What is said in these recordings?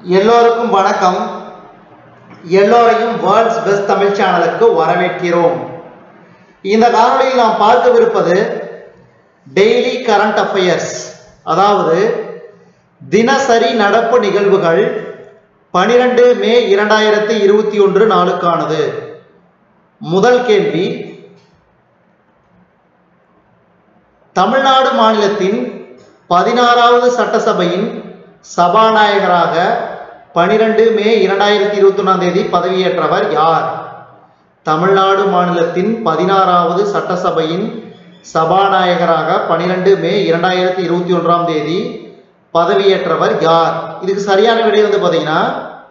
எல்லோருக்கும் வணக்கம் எல்லோரையும் வேர்ல்ட்ஸ் பெஸ்ட் தமிழ் சேனலுக்கு வரவேற்கிறோம் இந்த காணொளியில் நாம் பார்க்கவிருப்பது டெய்லி கரண்ட் அஃபேர்ஸ் அதாவது தினசரி நடப்பு நிகழ்வுகள் பனிரெண்டு மே இரண்டாயிரத்தி இருபத்தி ஒன்று நாளுக்கானது முதல் கேள்வி தமிழ்நாடு மாநிலத்தின் பதினாறாவது சட்டசபையின் சபாநாயகராக பனிரெண்டு மே இரண்டாயிரத்தி இருபத்தி ஒன்றாம் தேதி பதவியேற்றவர் யார் தமிழ்நாடு மாநிலத்தின் பதினாறாவது சட்டசபையின் சபாநாயகராக பனிரெண்டு மே இரண்டாயிரத்தி இருபத்தி ஒன்றாம் தேதி பதவியேற்றவர் யார் இதுக்கு சரியான விடை வந்து பார்த்தீங்கன்னா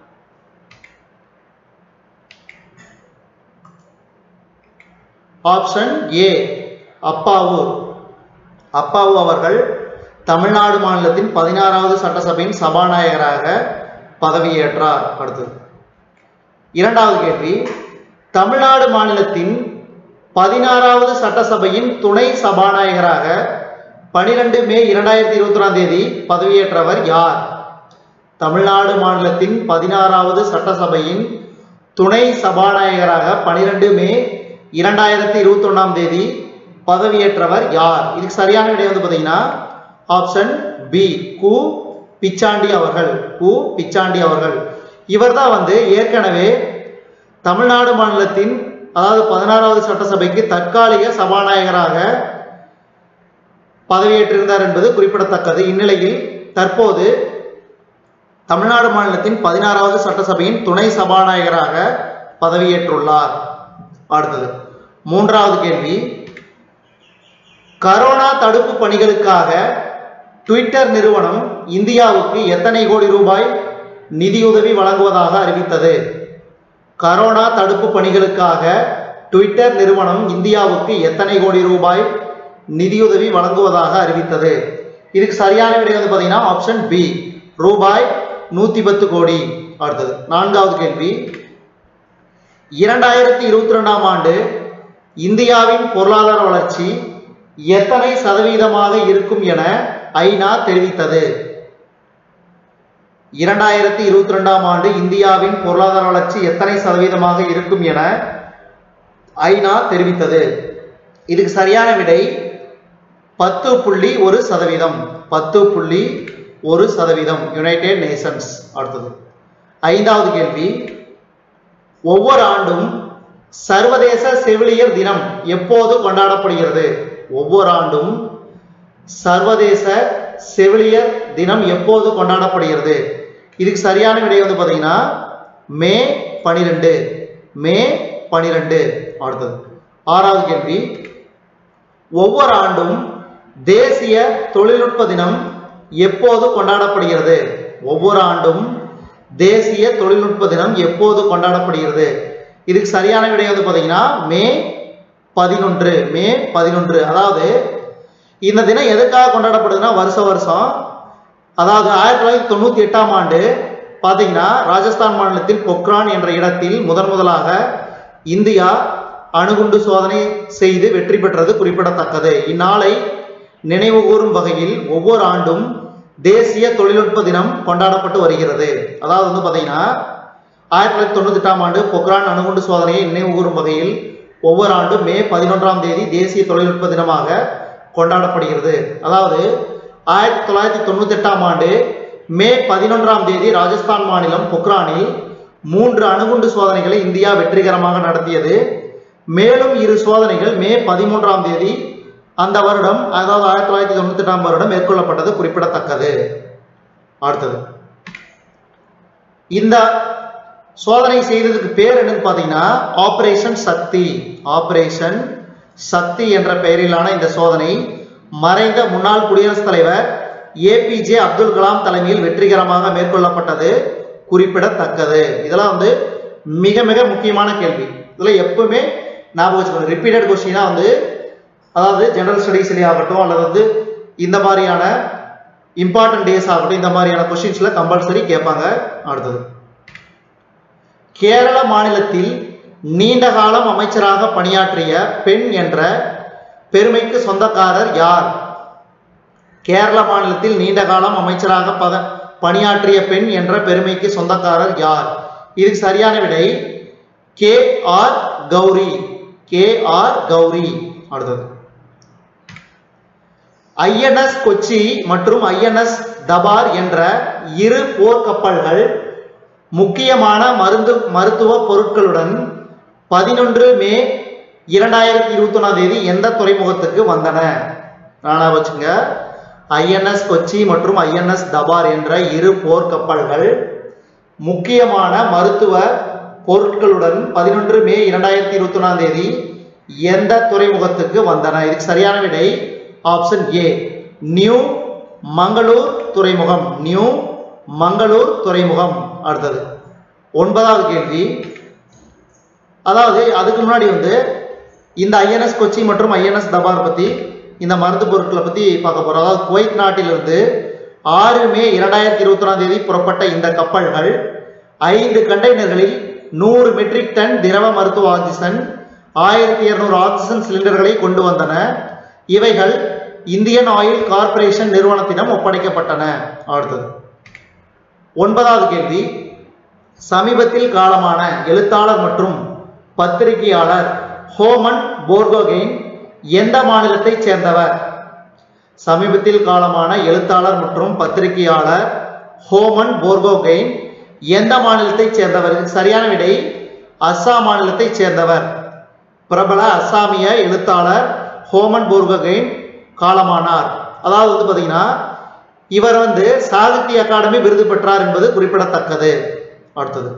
ஆப்ஷன் ஏ அப்பாவு அப்பாவு அவர்கள் தமிழ்நாடு மாநிலத்தின் பதினாறாவது சட்டசபையின் சபாநாயகராக பதவியேற்றார் அடுத்தது இரண்டாவது கேள்வி தமிழ்நாடு மாநிலத்தின் பதினாறாவது சட்டசபையின் துணை சபாநாயகராக பனிரெண்டு மே இரண்டாயிரத்தி இருபத்தி ஒன்றாம் தேதி பதவியேற்றவர் யார் தமிழ்நாடு மாநிலத்தின் பதினாறாவது சட்டசபையின் துணை சபாநாயகராக பனிரெண்டு மே இரண்டாயிரத்தி இருபத்தி ஒன்றாம் தேதி பதவியேற்றவர் யார் இதுக்கு சரியான விடை வந்து பார்த்தீங்கன்னா ஆப்ஷன் பி கு பிச்சாண்டி அவர்கள் கு பிச்சாண்டி அவர்கள் இவர் தான் வந்து ஏற்கனவே தமிழ்நாடு மாநிலத்தின் அதாவது பதினாறாவது சட்டசபைக்கு தற்காலிக சபாநாயகராக பதவியேற்றிருந்தார் என்பது குறிப்பிடத்தக்கது இந்நிலையில் தற்போது தமிழ்நாடு மாநிலத்தின் பதினாறாவது சட்டசபையின் துணை சபாநாயகராக பதவியேற்றுள்ளார் அடுத்தது மூன்றாவது கேள்வி கரோனா தடுப்பு பணிகளுக்காக ட்விட்டர் நிறுவனம் இந்தியாவுக்கு எத்தனை கோடி ரூபாய் நிதியுதவி வழங்குவதாக அறிவித்தது கரோனா தடுப்பு பணிகளுக்காக ட்விட்டர் நிறுவனம் இந்தியாவுக்கு எத்தனை கோடி ரூபாய் நிதியுதவி வழங்குவதாக அறிவித்தது இதுக்கு சரியான விடை வந்து பார்த்தீங்கன்னா ஆப்ஷன் பி ரூபாய் நூற்றி பத்து கோடி அடுத்தது நான்காவது கேள்வி இரண்டாயிரத்தி இருபத்தி ரெண்டாம் ஆண்டு இந்தியாவின் பொருளாதார வளர்ச்சி எத்தனை சதவீதமாக இருக்கும் என ஐநா தெரிவித்தது இரண்டாயிரத்தி இருபத்தி ரெண்டாம் ஆண்டு இந்தியாவின் பொருளாதார வளர்ச்சி எத்தனை சதவீதமாக இருக்கும் என ஐநா தெரிவித்தது இதுக்கு சரியான விடை பத்து புள்ளி ஒரு சதவீதம் பத்து புள்ளி ஒரு சதவீதம் யுனைடெட் நேஷன்ஸ் அடுத்தது ஐந்தாவது கேள்வி ஒவ்வொரு ஆண்டும் சர்வதேச செவிலியர் தினம் எப்போது கொண்டாடப்படுகிறது ஒவ்வொரு ஆண்டும் சர்வதேச செவிலியர் தினம் எப்போது கொண்டாடப்படுகிறது இதுக்கு சரியான விடை வந்து பார்த்தீங்கன்னா மே பனிரெண்டு மே பனிரெண்டு அடுத்தது ஆறாவது கேள்வி ஒவ்வொரு ஆண்டும் தேசிய தொழில்நுட்ப தினம் எப்போது கொண்டாடப்படுகிறது ஒவ்வொரு ஆண்டும் தேசிய தொழில்நுட்ப தினம் எப்போது கொண்டாடப்படுகிறது இதுக்கு சரியான விடை வந்து பார்த்தீங்கன்னா மே பதினொன்று மே பதினொன்று அதாவது இந்த தினம் எதுக்காக கொண்டாடப்படுதுன்னா வருஷ வருஷம் அதாவது ஆயிரத்தி தொள்ளாயிரத்தி தொண்ணூற்றி எட்டாம் ஆண்டு பார்த்தீங்கன்னா ராஜஸ்தான் மாநிலத்தில் பொக்ரான் என்ற இடத்தில் முதன் முதலாக இந்தியா அணுகுண்டு சோதனை செய்து வெற்றி பெற்றது குறிப்பிடத்தக்கது இந்நாளை நினைவு கூறும் வகையில் ஒவ்வொரு ஆண்டும் தேசிய தொழில்நுட்ப தினம் கொண்டாடப்பட்டு வருகிறது அதாவது வந்து பார்த்தீங்கன்னா ஆயிரத்தி தொள்ளாயிரத்தி தொண்ணூத்தி எட்டாம் ஆண்டு பொக்ரான் அணுகுண்டு சோதனையை நினைவு கூறும் வகையில் ஒவ்வொரு ஆண்டும் மே பதினொன்றாம் தேதி தேசிய தொழில்நுட்ப தினமாக கொண்டாடப்படுகிறது அதாவது ஆயிரத்தி தொள்ளாயிரத்தி தொண்ணூத்தி எட்டாம் ஆண்டு மே பதினொன்றாம் தேதி ராஜஸ்தான் மாநிலம் பொக்ரானில் மூன்று அணுகுண்டு சோதனைகளை இந்தியா வெற்றிகரமாக நடத்தியது மேலும் இரு சோதனைகள் மே பதிமூன்றாம் தேதி அந்த வருடம் அதாவது ஆயிரத்தி தொள்ளாயிரத்தி தொண்ணூத்தி எட்டாம் வருடம் மேற்கொள்ளப்பட்டது குறிப்பிடத்தக்கது அடுத்தது இந்த சோதனை செய்ததுக்கு பேர் என்னன்னு பார்த்தீங்கன்னா ஆபரேஷன் சக்தி ஆபரேஷன் சக்தி என்ற பெயரிலான இந்த சோதனை மறைந்த முன்னாள் குடியரசுத் தலைவர் ஏபிஜே அப்துல் கலாம் தலைமையில் வெற்றிகரமாக மேற்கொள்ளப்பட்டது குறிப்பிடத்தக்கது இதெல்லாம் வந்து மிக மிக முக்கியமான கேள்வி இதில் எப்பவுமே ஞாபகம் வச்சுக்கணும் ரிப்பீட்டட் கொஸ்டினா வந்து அதாவது ஜெனரல் ஸ்டடீஸ்லேயே ஆகட்டும் அல்லது வந்து இந்த மாதிரியான இம்பார்ட்டன்ட் டேஸ் ஆகட்டும் இந்த மாதிரியான கொஸ்டின்ஸில் கம்பல்சரி கேட்பாங்க அடுத்தது கேரள மாநிலத்தில் நீண்ட காலம் அமைச்சராக பணியாற்றிய பெண் என்ற பெருமைக்கு சொந்தக்காரர் யார் கேரள மாநிலத்தில் நீண்ட காலம் அமைச்சராக பத பணியாற்றிய பெண் என்ற பெருமைக்கு சொந்தக்காரர் யார் இதுக்கு சரியான விடை K R Gowri K R Gowri அடுத்தது ஐஎன்எஸ் கொச்சி மற்றும் ஐஎன்எஸ் தபார் என்ற இரு போர்க்கப்பல்கள் முக்கியமான மருந்து மருத்துவ பொருட்களுடன் பதினொன்று மே இரண்டாயிரத்தி இருபத்தி ஒன்றாம் தேதி எந்த துறைமுகத்துக்கு வந்தன நானா வச்சுங்க ஐஎன்எஸ் கொச்சி மற்றும் ஐஎன்எஸ் தபார் என்ற இரு போர்க்கப்பல்கள் முக்கியமான மருத்துவ பொருட்களுடன் பதினொன்று மே இரண்டாயிரத்தி இருபத்தி ஒன்றாம் தேதி எந்த துறைமுகத்துக்கு வந்தன இதுக்கு சரியான விடை ஆப்ஷன் ஏ நியூ மங்களூர் துறைமுகம் நியூ மங்களூர் துறைமுகம் அடுத்தது ஒன்பதாவது கேள்வி அதாவது அதுக்கு முன்னாடி வந்து இந்த ஐஎன்எஸ் கொச்சி மற்றும் ஐஎன்எஸ் தபார் பத்தி இந்த மருந்து பொருட்களை பத்தி பார்க்க போறோம் அதாவது குவைத் நாட்டிலிருந்து ஆறு மே இரண்டாயிரத்தி இருபத்தி ஒன்றாம் தேதி புறப்பட்ட இந்த கப்பல்கள் ஐந்து கண்டெய்னர்களில் நூறு மெட்ரிக் டன் திரவ மருத்துவ ஆக்சிஜன் ஆயிரத்தி இருநூறு ஆக்சிஜன் சிலிண்டர்களை கொண்டு வந்தன இவைகள் இந்தியன் ஆயில் கார்ப்பரேஷன் நிறுவனத்திடம் ஒப்படைக்கப்பட்டன அடுத்தது ஒன்பதாவது கேள்வி சமீபத்தில் காலமான எழுத்தாளர் மற்றும் பத்திரிகையாளர் ஹோமன் போர்கோகெயின் எந்த மாநிலத்தைச் சேர்ந்தவர் சமீபத்தில் காலமான எழுத்தாளர் மற்றும் பத்திரிகையாளர் ஹோமன் போர்கோகெயின் எந்த மாநிலத்தைச் சேர்ந்தவர் இதுக்கு சரியான விடை அஸ்ஸாம் மாநிலத்தைச் சேர்ந்தவர் பிரபல அஸ்ஸாமிய எழுத்தாளர் ஹோமன் போர்கோகெயின் காலமானார் அதாவது வந்து பார்த்தீங்கன்னா இவர் வந்து சாகித்ய அகாடமி விருது பெற்றார் என்பது குறிப்பிடத்தக்கது அடுத்தது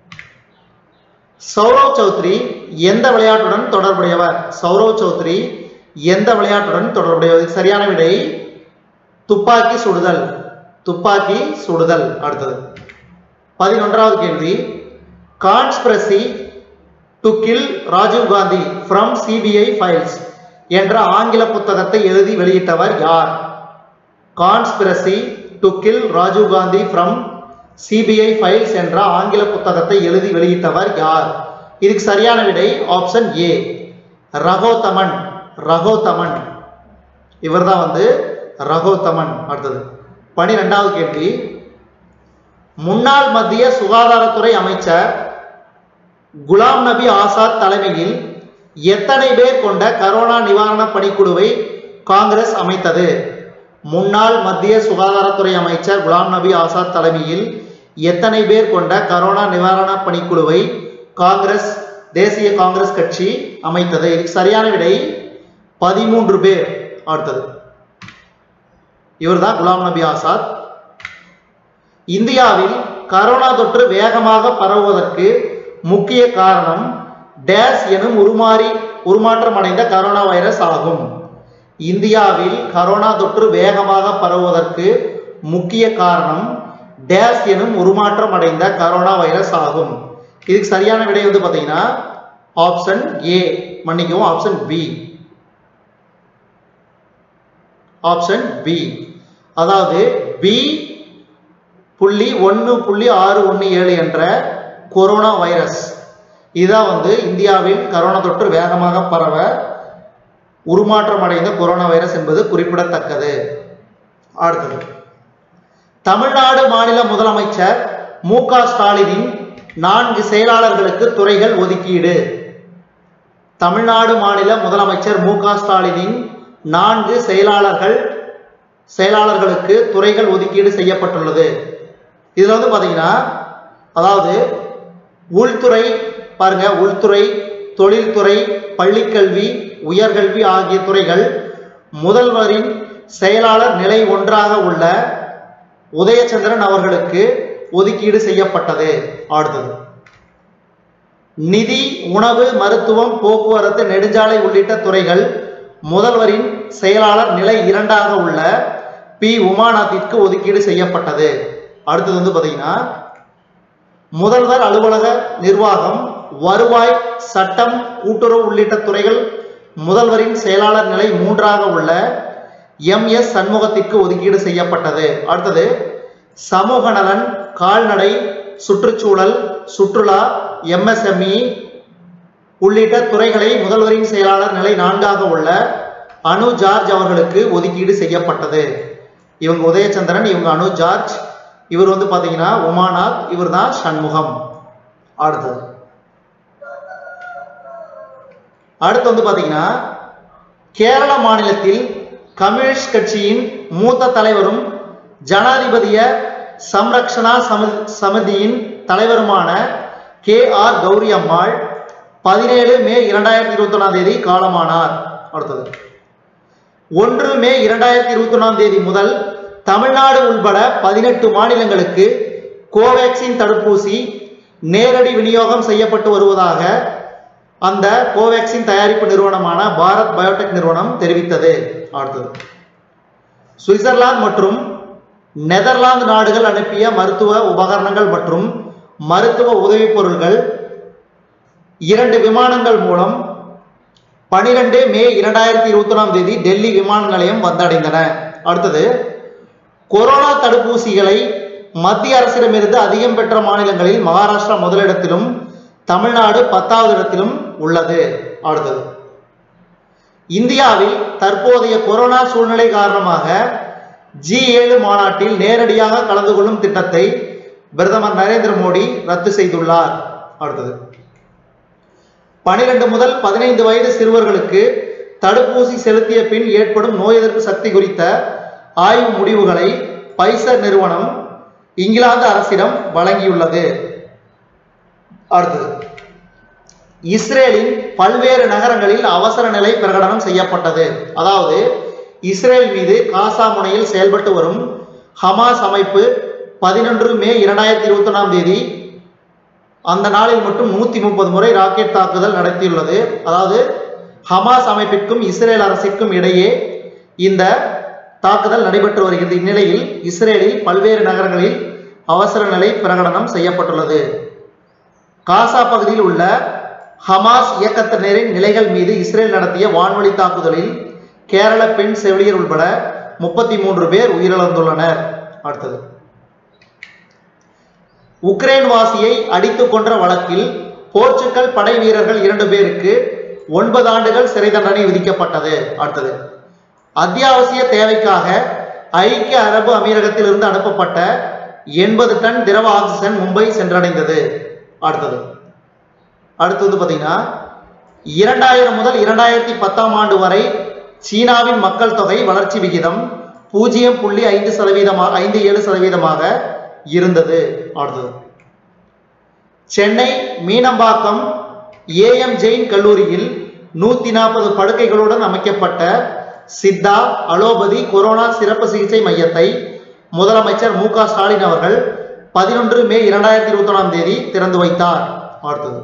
சௌரவ் சௌத்ரி எந்த விளையாட்டுடன் தொடர்புடையவர் சௌரவ் சௌத்ரி எந்த விளையாட்டுடன் தொடர்புடையவர் இதுக்கு சரியான விடை துப்பாக்கி சுடுதல் துப்பாக்கி சுடுதல் அடுத்தது பதினொன்றாவது கேள்வி conspiracy to kill Rajiv Gandhi from CBI files என்ற ஆங்கில புத்தகத்தை எழுதி வெளியிட்டவர் யார் conspiracy to kill Rajiv Gandhi from CBI files என்ற ஆங்கில புத்தகத்தை எழுதி வெளியிட்டவர் யார் இதுக்கு சரியான விடை ஆப்ஷன் ஏ ரகோத்தமன் ரகோத்தமன் இவர்தான் வந்து ரகோத்தமன் அடுத்தது பனிரெண்டாவது கேள்வி முன்னாள் மத்திய சுகாதாரத்துறை அமைச்சர் குலாம் நபி ஆசாத் தலைமையில் எத்தனை பேர் கொண்ட கரோனா நிவாரண பணிக்குழுவை காங்கிரஸ் அமைத்தது முன்னாள் மத்திய சுகாதாரத்துறை அமைச்சர் குலாம் நபி ஆசாத் தலைமையில் எத்தனை பேர் கொண்ட கரோனா நிவாரண பணிக்குழுவை காங்கிரஸ் தேசிய காங்கிரஸ் கட்சி அமைத்தது இதுக்கு சரியான விடை பதிமூன்று பேர் அடுத்தது இவர்தான் குலாம் நபி ஆசாத் இந்தியாவில் கரோனா தொற்று வேகமாக பரவுவதற்கு முக்கிய காரணம் டேஸ் எனும் உருமாறி உருமாற்றம் அடைந்த கரோனா வைரஸ் ஆகும் இந்தியாவில் கரோனா தொற்று வேகமாக பரவுவதற்கு முக்கிய காரணம் டேஸ் எனும் உருமாற்றம் அடைந்த கரோனா வைரஸ் ஆகும் இதுக்கு சரியான விடை வந்து பார்த்தீங்கன்னா ஆப்ஷன் ஏ மன்னிக்கவும் ஆப்ஷன் பி ஆப்ஷன் பி அதாவது பி புள்ளி ஒன்று புள்ளி ஆறு ஒன்று ஏழு என்ற கொரோனா வைரஸ் இதுதான் வந்து இந்தியாவில் கரோனா தொற்று வேகமாக பரவ உருமாற்றம் அடைந்த கொரோனா வைரஸ் என்பது குறிப்பிடத்தக்கது அடுத்தது தமிழ்நாடு மாநில முதலமைச்சர் மு க ஸ்டாலினின் நான்கு செயலாளர்களுக்கு துறைகள் ஒதுக்கீடு தமிழ்நாடு மாநில முதலமைச்சர் மு க ஸ்டாலினின் நான்கு செயலாளர்கள் செயலாளர்களுக்கு துறைகள் ஒதுக்கீடு செய்யப்பட்டுள்ளது இதுல வந்து பாத்தீங்கன்னா அதாவது உள்துறை பாருங்க உள்துறை தொழில்துறை பள்ளிக்கல்வி உயர்கல்வி ஆகிய துறைகள் முதல்வரின் செயலாளர் நிலை ஒன்றாக உள்ள உதயச்சந்திரன் அவர்களுக்கு ஒதுக்கீடு செய்யப்பட்டது அடுத்தது நிதி உணவு மருத்துவம் போக்குவரத்து நெடுஞ்சாலை உள்ளிட்ட துறைகள் முதல்வரின் செயலாளர் நிலை இரண்டாக உள்ள பி உமாநாத்திற்கு ஒதுக்கீடு செய்யப்பட்டது அடுத்தது வந்து பாத்தீங்கன்னா முதல்வர் அலுவலக நிர்வாகம் வருவாய் சட்டம் கூட்டுறவு உள்ளிட்ட துறைகள் முதல்வரின் செயலாளர் நிலை மூன்றாக உள்ள எம் எஸ் சண்முகத்திற்கு ஒதுக்கீடு செய்யப்பட்டது அடுத்தது சமூக நலன் கால்நடை சுற்றுச்சூழல் சுற்றுலா எம்எஸ்எம்இ உள்ளிட்ட துறைகளை முதல்வரின் செயலாளர் நிலை நான்காக உள்ள அனு ஜார்ஜ் அவர்களுக்கு ஒதுக்கீடு செய்யப்பட்டது இவங்க உதயச்சந்திரன் இவங்க அனு ஜார்ஜ் இவர் வந்து பாத்தீங்கன்னா உமாநாத் இவர் தான் சண்முகம் அடுத்தது அடுத்து வந்து பாத்தீங்கன்னா கேரள மாநிலத்தில் கம்யூனிஸ்ட் கட்சியின் மூத்த தலைவரும் ஜனாதிபதிய சம்ரக்ஷணா சமி- சமிதியின் தலைவருமான கே ஆர் கௌரி அம்மாள் பதினேழு மே இரண்டாயிரத்தி இருபத்தி ஒன்றாம் தேதி காலமானார் அடுத்தது ஒன்று மே இரண்டாயிரத்தி இருபத்தி ஒன்றாம் தேதி முதல் தமிழ்நாடு உள்பட பதினெட்டு மாநிலங்களுக்கு கோவேக்சின் தடுப்பூசி நேரடி விநியோகம் செய்யப்பட்டு வருவதாக அந்த கோவேக்சின் தயாரிப்பு நிறுவனமான பாரத் பயோடெக் நிறுவனம் தெரிவித்தது அடுத்தது சுவிட்சர்லாந்து மற்றும் நெதர்லாந்து நாடுகள் அனுப்பிய மருத்துவ உபகரணங்கள் மற்றும் மருத்துவ உதவிப் பொருட்கள் இரண்டு விமானங்கள் மூலம் பனிரெண்டு மே இரண்டாயிரத்தி இருபத்தி ஒன்றாம் தேதி டெல்லி விமான நிலையம் வந்தடைந்தன அடுத்தது கொரோனா தடுப்பூசிகளை மத்திய அரசிடமிருந்து அதிகம் பெற்ற மாநிலங்களில் மகாராஷ்டிரா முதலிடத்திலும் தமிழ்நாடு பத்தாவது இடத்திலும் உள்ளது அடுத்தது இந்தியாவில் தற்போதைய கொரோனா சூழ்நிலை காரணமாக ஜி ஏழு மாநாட்டில் நேரடியாக கலந்து கொள்ளும் திட்டத்தை பிரதமர் நரேந்திர மோடி ரத்து செய்துள்ளார் அடுத்தது பனிரெண்டு முதல் பதினைந்து வயது சிறுவர்களுக்கு தடுப்பூசி செலுத்திய பின் ஏற்படும் நோய் எதிர்ப்பு சக்தி குறித்த ஆய்வு முடிவுகளை பைசர் நிறுவனம் இங்கிலாந்து அரசிடம் வழங்கியுள்ளது அடுத்தது இஸ்ரேலின் பல்வேறு நகரங்களில் அவசர நிலை பிரகடனம் செய்யப்பட்டது அதாவது இஸ்ரேல் மீது காசா முனையில் செயல்பட்டு வரும் ஹமாஸ் அமைப்பு பதினொன்று மே இரண்டாயிரத்தி இருபத்தி ஒன்றாம் தேதி அந்த நாளில் மட்டும் நூத்தி முப்பது முறை ராக்கெட் தாக்குதல் நடத்தியுள்ளது அதாவது ஹமாஸ் அமைப்பிற்கும் இஸ்ரேல் அரசிற்கும் இடையே இந்த தாக்குதல் நடைபெற்று வருகிறது இந்நிலையில் இஸ்ரேலில் பல்வேறு நகரங்களில் அவசர நிலை பிரகடனம் செய்யப்பட்டுள்ளது காசா பகுதியில் உள்ள ஹமாஸ் இயக்கத்தினரின் நிலைகள் மீது இஸ்ரேல் நடத்திய வான்வழி தாக்குதலில் கேரள பெண் செவிலியர் உட்பட முப்பத்தி மூன்று பேர் உயிரிழந்துள்ளனர் அடுத்தது உக்ரைன் வாசியை அடித்துக் கொன்ற வழக்கில் போர்ச்சுகல் படை வீரர்கள் இரண்டு பேருக்கு ஒன்பது ஆண்டுகள் சிறை தண்டனை விதிக்கப்பட்டது அடுத்தது அத்தியாவசிய தேவைக்காக ஐக்கிய அரபு அமீரகத்திலிருந்து அனுப்பப்பட்ட எண்பது டன் திரவ ஆக்சிஜன் மும்பை சென்றடைந்தது அடுத்தது அடுத்து வந்து பார்த்தீங்கன்னா இரண்டாயிரம் முதல் இரண்டாயிரத்தி பத்தாம் ஆண்டு வரை சீனாவின் மக்கள் தொகை வளர்ச்சி விகிதம் பூஜ்ஜியம் புள்ளி ஐந்து சதவீதமாக ஐந்து ஏழு சதவீதமாக இருந்தது அடுத்தது சென்னை மீனம்பாக்கம் ஏஎம் ஜெயின் கல்லூரியில் நூத்தி நாற்பது படுக்கைகளுடன் அமைக்கப்பட்ட சித்தா அலோபதி கொரோனா சிறப்பு சிகிச்சை மையத்தை முதலமைச்சர் மு க ஸ்டாலின் அவர்கள் பதினொன்று மே இரண்டாயிரத்தி இருபத்தி ஒன்றாம் தேதி திறந்து வைத்தார் அடுத்தது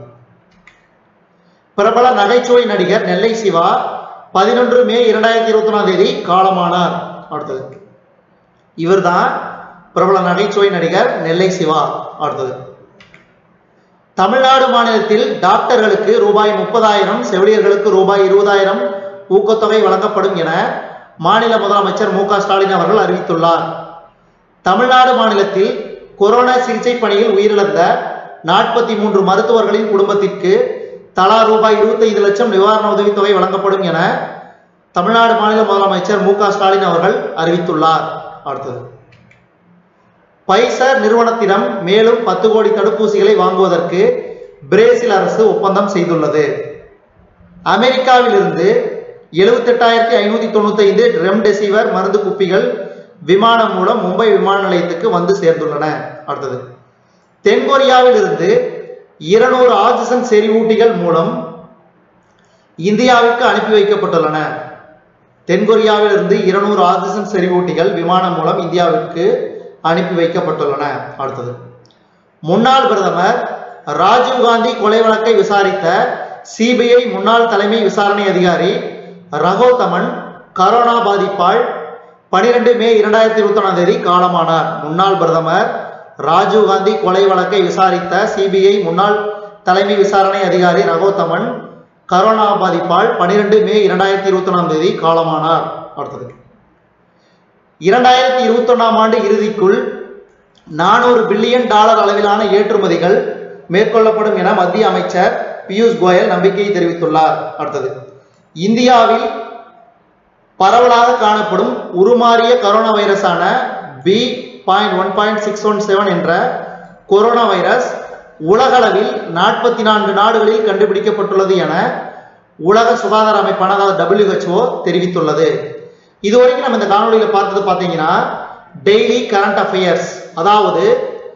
பிரபல நகைச்சுவை நடிகர் நெல்லை சிவா பதினொன்று மே இரண்டாயிரத்தி இருபத்தி ஒன்றாம் தேதி காலமானார் அடுத்தது இவர்தான் பிரபல நகைச்சுவை நடிகர் நெல்லை சிவா அடுத்தது தமிழ்நாடு மாநிலத்தில் டாக்டர்களுக்கு ரூபாய் முப்பதாயிரம் செவிலியர்களுக்கு ரூபாய் இருபதாயிரம் ஊக்கத்தொகை வழங்கப்படும் என மாநில முதலமைச்சர் மு க ஸ்டாலின் அவர்கள் அறிவித்துள்ளார் தமிழ்நாடு மாநிலத்தில் கொரோனா சிகிச்சை பணியில் உயிரிழந்த நாற்பத்தி மூன்று மருத்துவர்களின் குடும்பத்திற்கு தலா ரூபாய் இருபத்தைந்து லட்சம் நிவாரண உதவித்தொகை வழங்கப்படும் என தமிழ்நாடு மாநில முதலமைச்சர் மு க ஸ்டாலின் அவர்கள் அறிவித்துள்ளார் அடுத்தது பைசர் நிறுவனத்திடம் மேலும் பத்து கோடி தடுப்பூசிகளை வாங்குவதற்கு பிரேசில் அரசு ஒப்பந்தம் செய்துள்ளது அமெரிக்காவிலிருந்து எழுபத்தெட்டாயிரத்தி ஐநூத்தி தொண்ணூத்தி ஐந்து ரெம்டெசிவர் மருந்து குப்பிகள் விமானம் மூலம் மும்பை விமான நிலையத்துக்கு வந்து சேர்ந்துள்ளன அடுத்தது தென்கொரியாவில் இருந்து இருநூறு ஆக்சிஜன் செறிவூட்டிகள் மூலம் இந்தியாவிற்கு அனுப்பி வைக்கப்பட்டுள்ளன தென்கொரியாவில் இருந்து இருநூறு ஆக்சிஜன் செறிவூட்டிகள் விமானம் மூலம் இந்தியாவிற்கு அனுப்பி வைக்கப்பட்டுள்ளன அடுத்தது முன்னாள் பிரதமர் ராஜீவ்காந்தி கொலை வழக்கை விசாரித்த சிபிஐ முன்னாள் தலைமை விசாரணை அதிகாரி ரகோத்தமன் கரோனா பாதிப்பால் பனிரெண்டு மே இரண்டாயிரத்தி இருபத்தி ஒன்றாம் தேதி காலமானார் முன்னாள் பிரதமர் ராஜீவ்காந்தி கொலை வழக்கை விசாரித்த சிபிஐ முன்னாள் தலைமை விசாரணை அதிகாரி ரகோத்தமன் கரோனா பாதிப்பால் பனிரெண்டு மே இரண்டாயிரத்தி இருபத்தி ஒன்றாம் தேதி காலமானார் அடுத்தது இரண்டாயிரத்தி இருபத்தி ஒன்றாம் ஆண்டு இறுதிக்குள் நானூறு பில்லியன் டாலர் அளவிலான ஏற்றுமதிகள் மேற்கொள்ளப்படும் என மத்திய அமைச்சர் பியூஷ் கோயல் நம்பிக்கை தெரிவித்துள்ளார் அடுத்தது இந்தியாவில் பரவலாக காணப்படும் உருமாறிய கரோனா வைரஸான B point one point six one seven என்ற கொரோனா வைரஸ் உலகளவில் நாற்பத்தி நான்கு நாடுகளில் கண்டுபிடிக்கப்பட்டுள்ளது என உலக சுகாதார அமைப்பான அதாவது WHO தெரிவித்துள்ளது இதுவரைக்கும் நம்ம இந்த காணொலியில் பார்த்தது பார்த்தீங்கன்னா டெய்லி கரண்ட் அஃபேர்ஸ் அதாவது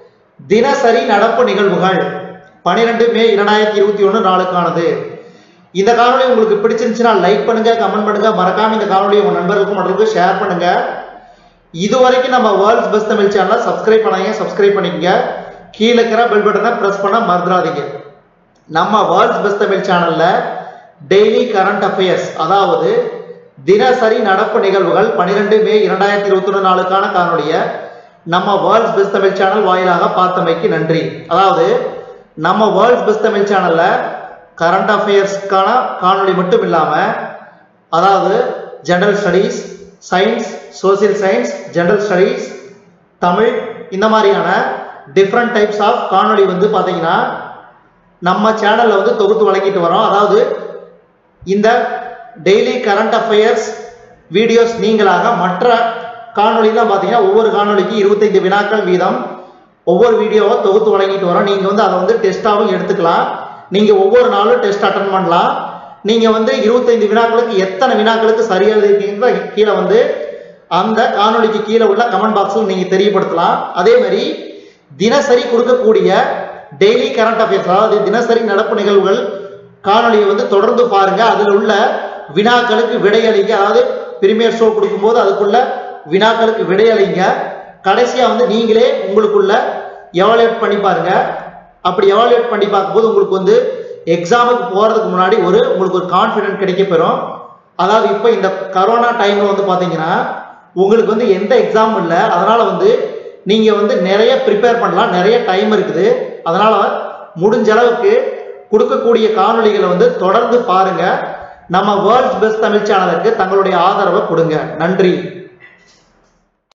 தினசரி நடப்பு நிகழ்வுகள் பன்னிரெண்டு மே இரண்டாயிரத்தி இருபத்தி ஒன்று நாளுக்கானது இந்த காணொலி உங்களுக்கு பிடிச்சிருந்துச்சுன்னா லைக் பண்ணுங்க கமெண்ட் பண்ணுங்க மறக்காம இந்த காணொலியை உங்க நண்பர்களுக்கும் மற்றவர்களுக்கும் ஷேர் பண்ணுங்க இதுவரைக்கும் நம்ம வேர்ல்ட்ஸ் பெஸ்ட் தமிழ் சேனலை சப்ஸ்கிரைப் பண்ணாங்க சப்ஸ்கிரைப் பண்ணிக்கங்க கீழே இருக்கிற பெல் பட்டனை பிரஸ் பண்ண மறந்துடாதீங்க நம்ம வேர்ல்ட்ஸ் பெஸ்ட் தமிழ் சேனல்ல டெய்லி கரண்ட் அஃபேர்ஸ் அதாவது தினசரி நடப்பு நிகழ்வுகள் பன்னிரெண்டு மே இரண்டாயிரத்தி இருபத்தி ஒன்று நாளுக்கான காணொலியை நம்ம வேர்ல்ட்ஸ் பெஸ்ட் தமிழ் சேனல் வாயிலாக பார்த்தமைக்கு நன்றி அதாவது நம்ம வேர்ல்ட்ஸ் பெஸ்ட் தமிழ் சேனல்ல கரண்ட் அஃபேர்ஸ்க்கான காணொளி மட்டும் இல்லாம அதாவது general studies science social science general studies Tamil இந்த மாதிரியான டிஃப்ரெண்ட் டைப்ஸ் ஆஃப் காணொளி வந்து பார்த்தீங்கன்னா நம்ம சேனல்ல வந்து தொகுத்து வழங்கிட்டு வரோம் அதாவது இந்த டெய்லி கரண்ட் அஃபேர்ஸ் வீடியோஸ் நீங்களாக மற்ற காணொலிலாம் பார்த்தீங்கன்னா ஒவ்வொரு காணொலிக்கு இருபத்தைந்து வினாக்கள் வீதம் ஒவ்வொரு வீடியோவை தொகுத்து வழங்கிட்டு வரோம் நீங்கள் வந்து அதை வந்து டெஸ்ட்டாகவும் எடுத்துக்கலாம் நீங்கள் ஒவ்வொரு நாளும் டெஸ்ட் அட்டன் பண்ணலாம் நீங்கள் வந்து இருபத்தைந்து வினாக்களுக்கு எத்தனை வினாக்களுக்கு சரியாக இருக்கீங்களோ கீழே வந்து அந்த காணொளிக்கு கீழே உள்ள கமெண்ட் பாக்ஸில் நீங்கள் தெரியப்படுத்தலாம் அதே மாதிரி தினசரி கொடுக்கக்கூடிய டெய்லி கரண்ட் அஃபேர்ஸ் அதாவது தினசரி நடப்பு நிகழ்வுகள் காணொலியை வந்து தொடர்ந்து பாருங்க அதில் உள்ள வினாக்களுக்கு விடையளிங்க அதாவது பிரீமியர் ஷோ கொடுக்கும்போது அதுக்குள்ள வினாக்களுக்கு விடையளிங்க கடைசியா வந்து நீங்களே உங்களுக்குள்ள எவாலுவேட் பண்ணி பாருங்க அப்படி எவாலுவேட் பண்ணி பார்க்கும்போது உங்களுக்கு வந்து எக்ஸாமுக்கு போறதுக்கு முன்னாடி ஒரு உங்களுக்கு ஒரு கான்ஃபிடென்ட் கிடைக்க பெறும் அதாவது இப்போ இந்த கரோனா டைம்ல வந்து பாத்தீங்கன்னா உங்களுக்கு வந்து எந்த எக்ஸாம் இல்லை அதனால வந்து நீங்க வந்து நிறைய ப்ரிப்பேர் பண்ணலாம் நிறைய டைம் இருக்குது அதனால முடிஞ்ச அளவுக்கு கொடுக்கக்கூடிய காணொளிகளை வந்து தொடர்ந்து பாருங்க நம்ம வேர்ல்ட்ஸ் பெஸ்ட் தமிழ் சேனலுக்கு தங்களுடைய ஆதரவை கொடுங்க நன்றி